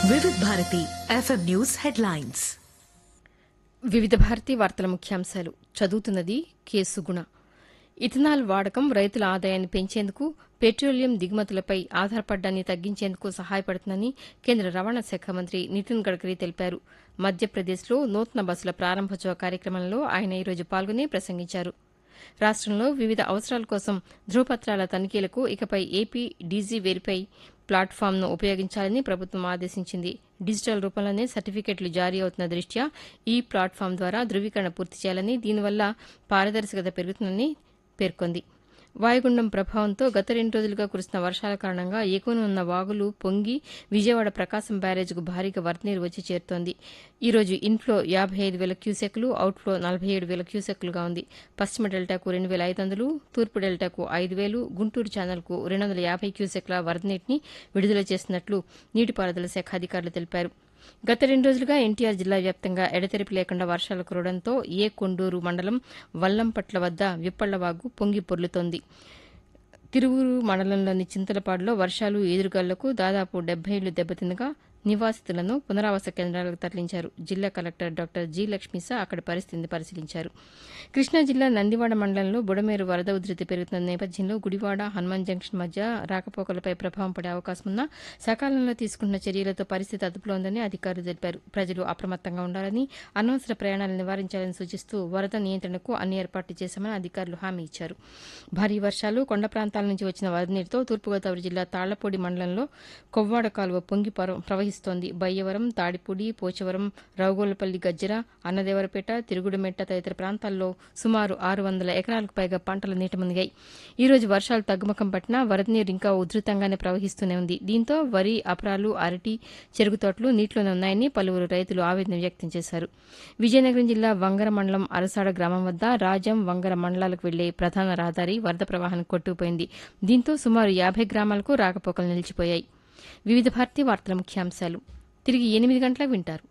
వివిధ Bharati FM news headlines వివిధ భారతి వార్తల ముఖ్యాంశాలు చదువుతున్నది కె సుగుణ ఇథనాల్ వాడకం రైతుల ఆదాయాన్ని పెంచేందుకు పెట్రోలియం దిగుమతులపై ఆధారపడ్డాన్ని తగ్గించేందుకు సహాయపడుతుందని కేంద్ర రవాణా శాఖ మంత్రి నితిన్ గడ్కరీ తెలిపారు మధ్యప్రదేశ్లో నూతన బస్సుల ప్రారంభోత్సవ కార్యక్రమంలో ఆయన ఈరోజు పాల్గొని ప్రసంగించారు రాష్టంలో వివిధ అవసరాల కోసం ధృవపత్రాల తనిఖీలకు ఇకపై ఏపీ డీజీ వెరిఫై ప్లాట్ఫామ్ను ఉపయోగించాలని ప్రభుత్వం ఆదేశించింది డిజిటల్ రూపంలోనే సర్టిఫికెట్లు జారీ అవుతున్న దృష్ట్యా ఈ ప్లాట్ఫామ్ ద్వారా ధృవీకరణ పూర్తి చేయాలని దీనివల్ల పారదర్శకత పెరుగుతుందని పేర్కొంది వాయుగుండం ప్రభావంతో గత రెండు రోజులుగా కురుస్తున్న వర్షాల కారణంగా ఎగువన ఉన్న వాగులు పొంగి విజయవాడ ప్రకాశం బ్యారేజ్కు భారీగా వరదనీరు వచ్చి చేరుతోంది ఈ రోజు ఇన్ఫ్లో యాభై ఐదు వేల క్యూసెక్లు అవుట్ఫ్లో నలభై ఏడు వేల క్యూసెక్లుగా ఉంది పశ్చిమ డెల్టాకు రెండు వేల ఐదు వందలు తూర్పు డెల్టాకు ఐదు వేలు గుంటూరు ఛానల్కు రెండు వందల యాభై క్యూసెక్ల వరదనీటిని విడుదల చేస్తున్నట్లు నీటిపారుదల శాఖ అధికారులు తెలిపారు గత రెండు రోజులుగా ఎన్టీఆర్ జిల్లా వ్యాప్తంగా ఎడతెరిపి లేకుండా వర్షాలు కురవడంతో ఏ కొండూరు మండలం వల్లంపట్ల వద్ద విప్పళ్లవాగు పొంగి పొర్లుతోంది తిరువురు మండలంలోని చింతలపాడులో వర్షాలు ఎదురుగాళ్లకు దాదాపు డెబ్బై ఇళ్లు దెబ్బతినగా నివాసితులను పునరావాస కేంద్రాలకు తరలించారు జిల్లా కలెక్టర్ డాక్టర్ జి లక్ష్మీసా అక్కడి పరిస్థితిని పరిశీలించారు కృష్ణా జిల్లా నందివాడ మండలంలో బుడమేరు వరద ఉధృతి పెరుగుతున్న నేపథ్యంలో గుడివాడ హనుమాన్ జంక్షన్ మధ్య రాకపోకలపై ప్రభావం పడే అవకాశం ఉన్నా సకాలంలో తీసుకున్న చర్యలతో పరిస్థితి అదుపులో ఉందని అధికారులు తెలిపారు ప్రజలు అప్రమత్తంగా ఉండాలని అనవసర ప్రయాణాలు నివారించాలని సూచిస్తూ వరద నియంత్రణకు అన్ని ఏర్పాట్లు చేశామని అధికారులు హామీ ఇచ్చారు భారీ వర్షాలు కొండ ప్రాంతాల నుంచి వచ్చిన వరద నీరుతో తూర్పుగోదావరి జిల్లా తాళ్లపూడి మండలంలో కొవ్వాడ కాలువ పొంగి పర- ప్రవహిస్తోంది బయ్యవరం తాడిపూడి పోచవరం రౌగోలపల్లి గజ్జర అన్నదేవరపేట తిరుగుడుమెట్ట తదితర ప్రాంతాల్లో సుమారు ఆరు వందల ఎకరాలకు పైగా పంటలు నీట మునిగాయి ఈ రోజు వర్షాలు తగ్గుముఖం పట్టినా వరద నీరు ఇంకా ఉధృతంగానే ప్రవహిస్తూనే ఉంది దీంతో వరి అపరాలు అరటి చెరుకు తోటలు నీటిలోనే ఉన్నాయని పలువురు రైతులు ఆవేదన వ్యక్తం చేశారు విజయనగరం జిల్లా వంగర మండలం అరసాడ గ్రామం వద్ద రాజం వంగర మండలాలకు వెళ్లే ప్రధాన రహదారి వరద ప్రవాహానికి కొట్టుకుపోయింది దీంతో సుమారు యాభై గ్రామాలకు రాకపోకలు నిలిచిపోయాయి వివిధ భారతీ వార్తల ముఖ్యాంశాలు తిరిగి ఎనిమిది గంటలకు వింటారు